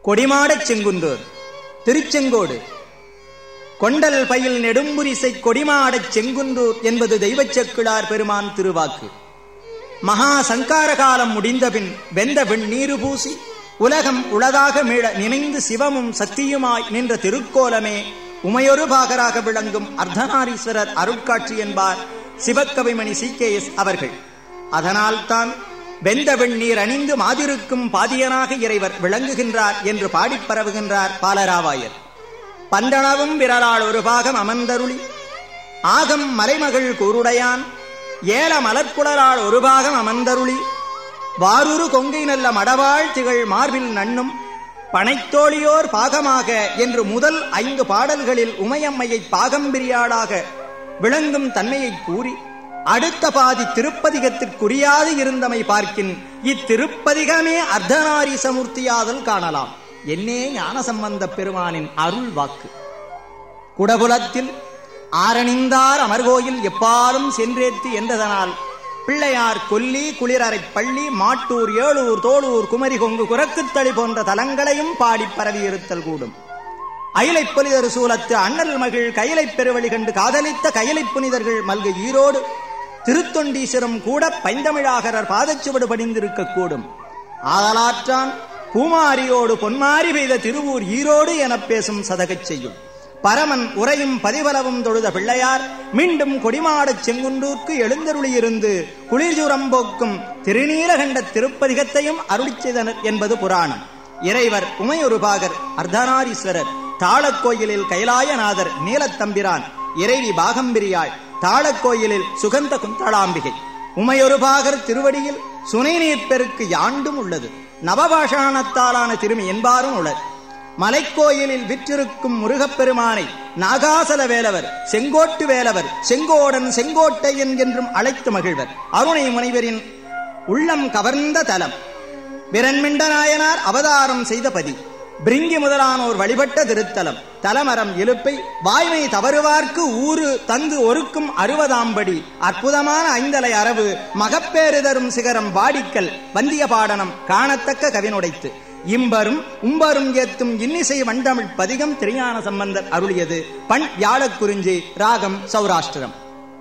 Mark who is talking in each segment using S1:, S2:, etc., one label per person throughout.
S1: கொடிமாடச் செங்குன்றூர் திருச்செங்கோடு கொண்டல் பயில் நெடும்புரிசை கொடிமாடச் செங்குன்றூர் என்பது தெய்வச் செக்கிழார் பெருமான் திருவாக்கு மகா சங்கார காலம் முடிந்தபின் வெந்த பின் நீரு பூசி உலகம் உளதாக மீள நினைந்து சிவமும் சக்தியுமாய் நின்ற திருக்கோலமே உமையொரு பாகராக விளங்கும் அர்த்தநாரீஸ்வரர் அருட்காட்சி என்பார் சிவக்கவிமணி சி கே எஸ் அவர்கள் அதனால்தான் வெந்த வெண்ணீர் அணிந்து மாதிருக்கும் பாதியனாக இறைவர் விளங்குகின்றார் என்று பாடிப் பரவுகின்றார் பாலராவாயர் பந்தளவும் விரலால் ஒரு பாகம் அமர்ந்தருளி ஆகம் மலைமகள் கூருடையான் ஏல மலர்குழலால் ஒரு பாகம் அமர்ந்தருளி வாருரு கொங்கை நல்ல மடவாள் திகழ் மார்பில் நண்ணும் பனைத்தோழியோர் பாகமாக என்று முதல் ஐந்து பாடல்களில் உமையம்மையை பாகம்பிரியாளாக விளங்கும் தன்மையை கூறி அடுத்த பாதி திருப்பதிகத்திற்குரியாது இருந்தமை பார்க்கின் இத்திருப்பதிகமே அர்த்தநாரீசமூர்த்தியாதல் காணலாம் என்னே ஞானசம்பந்த பெருமானின் அருள் வாக்கு குடபுலத்தில் ஆரணிந்தார் அமர்கோயில் எப்பாலும் சென்றேத்து என்றதனால் பிள்ளையார் கொல்லி குளிரறை பள்ளி மாட்டூர் ஏழூர் தோளூர் குமரி கொங்கு குரக்குத்தளி போன்ற தலங்களையும் பாடிப் பரவியிருத்தல் கூடும் அயிலைப் புனிதர் சூலத்து அண்ணல் மகிழ் கையிலைப் பெருவழி கண்டு காதலித்த கையிலைப் புனிதர்கள் மல்கு ஈரோடு திருத்தொண்டீஸ்வரம் கூட பைந்தமிழாகரர் பாதச்சுவடு படிந்திருக்க கூடும் ஆதலாற்றான் பூமாரியோடு பொன்மாரி பெய்த திருவூர் ஈரோடு எனப் பேசும் சதகச் செய்யும் பரமன் உரையும் பதிவலவும் தொழுத பிள்ளையார் மீண்டும் கொடிமாடச் செங்குன்றூர்க்கு எழுந்தருளியிருந்து குளிர்ஜுரம் போக்கும் திருநீலகண்ட திருப்பதிகத்தையும் அருளிச் செய்தனர் என்பது புராணம் இறைவர் உமையொருபாகர் அர்த்தநாரீஸ்வரர் தாளக்கோயிலில் கைலாயநாதர் நீலத்தம்பிரான் இறைவி பாகம்பிரியாள் தாளக்கோயிலில் சுகந்த குந்தளாம்பிகை உமையொருபாகர் திருவடியில் சுனைநீர் பெருக்கு யாண்டும் உள்ளது நவபாஷாணத்தாலான திருமி என்பாரும் உள்ளது மலைக்கோயிலில் விற்றிருக்கும் முருகப்பெருமானை நாகாசல வேலவர் செங்கோட்டு வேலவர் செங்கோடன் செங்கோட்டையன் என்றும் அழைத்து மகிழ்வர் அருணை முனைவரின் உள்ளம் கவர்ந்த தலம் விரண்மிண்ட நாயனார் அவதாரம் செய்த பதி பிரிங்கி முதலானோர் வழிபட்ட திருத்தலம் தலமரம் இழுப்பை வாய்மை தவறுவார்க்கு ஊறு தந்து ஒருக்கும் அறுபதாம்படி அற்புதமான ஐந்தலை அரவு மகப்பேறு தரும் சிகரம் வாடிக்கல் வந்திய பாடனம் காணத்தக்க கவினுடைத்து இம்பரும் உம்பரும் ஏத்தும் இன்னிசை வண்டமிழ் பதிகம் திரியான சம்பந்தர் அருளியது பண் வியாழக்குறிஞ்சி ராகம் சௌராஷ்டிரம்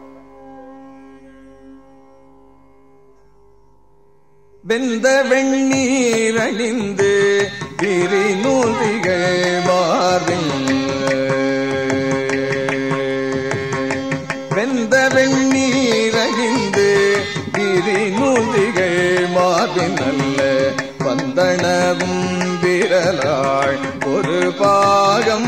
S2: வெந்த வெண்ணீரணிந்து விரிநூலிகள் மார்பில் வெந்த வெண்ணீரணிந்து விரிநூலிகள் மார்பின் நல்ல வந்தனவும் விரலாள் ஒரு பாகம்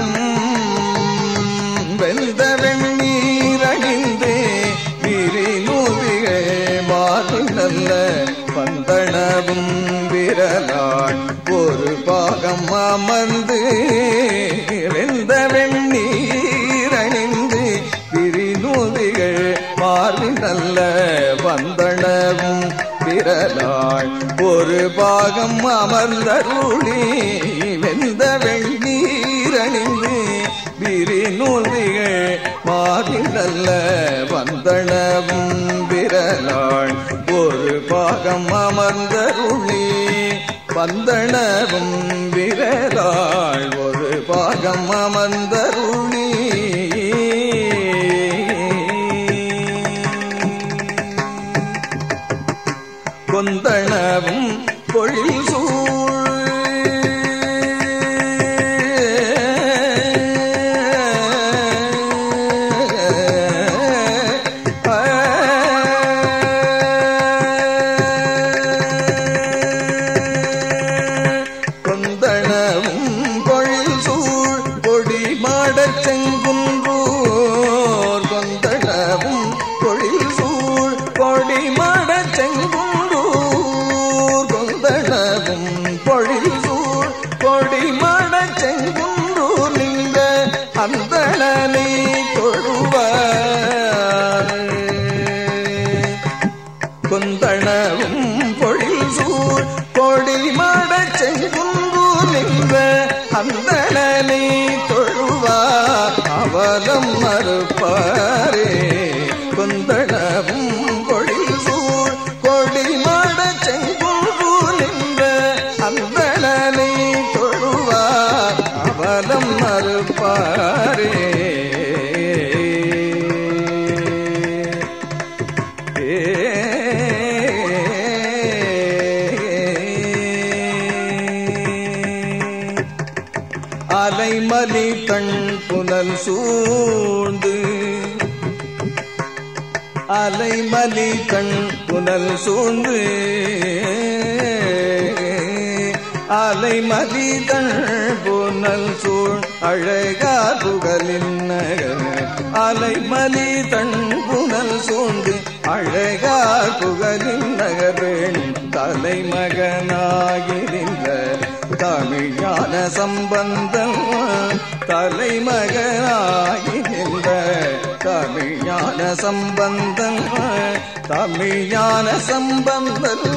S2: வெந்த வெண்ணீரணிந்து விரிநூலிகள் மார்பின் நல்ல பந்தனவும் விரலாள் ஒரு பாகம் அமர்ந்து வெந்த வெண்ணீரணிந்து விரிநூதிகள் மார்பின் நல்ல வந்தனவும் விரலாள் ஒரு பாகம் அமர்ந்தருளி வெந்த வெண்ணீரணிந்து விரிநூதிகள் மார்பின் நல்ல வந்தனவும் விரலாள் ஒரு பாகம் அமர்ந்தருளி வந்தனவும் விரலாள் ஒரு பாகம் அமர்ந்தருளி கொந்தனவும் பொழில் கொந்தனவும் பொழில் சூழ் கொடி மாடச் செங்குன்றூர் கொந்தனவும் பொழில் சூழ் கொடி மாடச் செங்குன்றூர் கொந்தனவும் பொழில் சூழ் கொடி மாடச் செங்குன்றூர் நின்ற அந்தணனை தொழுவார் கொந்தளவும் பொழில் சூழ் கொடி மாடச் செங்குன்றூர் நின்ற அந்தணனை தொழுவார் அவலம் மறுப்பாரே கொந்தளவும் பொழில் சூழ் கொடி மாடச் செங்குன்றூர் நின்ற அந்தணனை தொழுவார் அலைமலி கண் புனல் சூழ்ந்து அலைமலி கண் புனல் சூழ்ந்து அலைமலி கண் புனல் சூழ் அழகா புகழின் நகர் அலைமலி தன் புனல் சூழ்ந்து அழகா புகழின் நகர் தலைமகனாகி நின்ற தமிழான சம்பந்தம் தலைமகனாகி நின்ற தமிழான சம்பந்தம் தமிழான சம்பந்தம்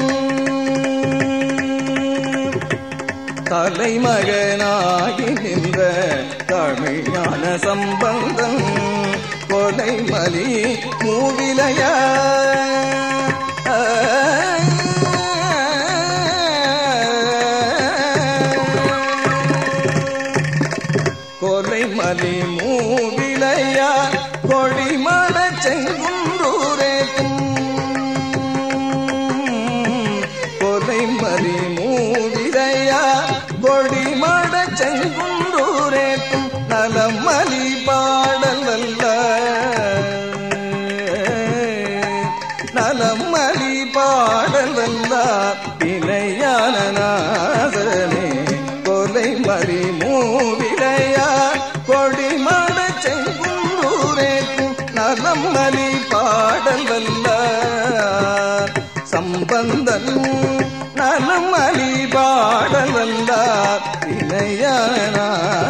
S2: தலைமகனாகி நின்ற தமிழான சம்பந்தம் கொலைமலி மூவிலைய கொலைமலி மூவிலையா கொடிமட செங்குன்றூரேக்கும் கொலைமலி மூவிலையா கொடிமட செங்குன்றூரேக்கும் நலமலி பாடல் அல்ல நலமலி பாடல் அல்ல இணையான நாதனே கொலை மறி மூவிலையா கொடிமட செங்குன்றூரேக்கும் நலமலி பாடல் அல்ல சம்பந்தன் நலமலி பாடல் அல்ல இணையான